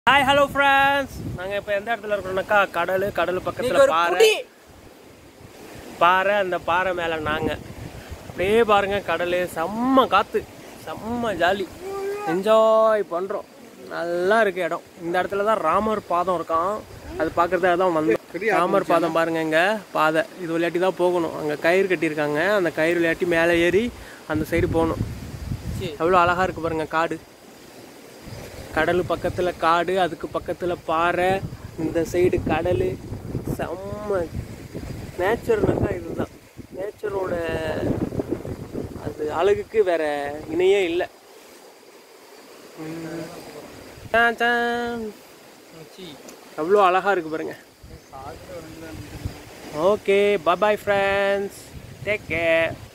hi hello friends நாங்கள் இப்போ எந்த இடத்துல இருக்கோம்னாக்கா கடல் கடல் பக்கத்தில் பாறை பாறை அந்த பாறை மேலே நாங்கள் அப்படியே பாருங்க கடல் செம்ம காற்று செம்ம ஜாலி என்ஜாய் பண்ணுறோம் நல்லா இருக்கு இடம் இந்த இடத்துல தான் ராமர் பாதம் இருக்கான் அது பார்க்கறதுக்காக தான் வந்து ராமர் பாதம் பாருங்க இங்க பாதை இது விளையாட்டி தான் போகணும் அங்கே கயிறு கட்டியிருக்காங்க அந்த கயிறு விளையாட்டி மேலே ஏறி அந்த சைடு போகணும் எவ்வளோ அழகா இருக்கு பாருங்க காடு கடல் பக்கத்தில் காடு அதுக்கு பக்கத்தில் பாறை இந்த சைடு கடல் செம்ம நேச்சர்னாக்கா இதுதான் நேச்சரோட அது அழகுக்கு வேற இணையே இல்லை எவ்வளோ அழகா இருக்கு பாருங்க okay bye friends take care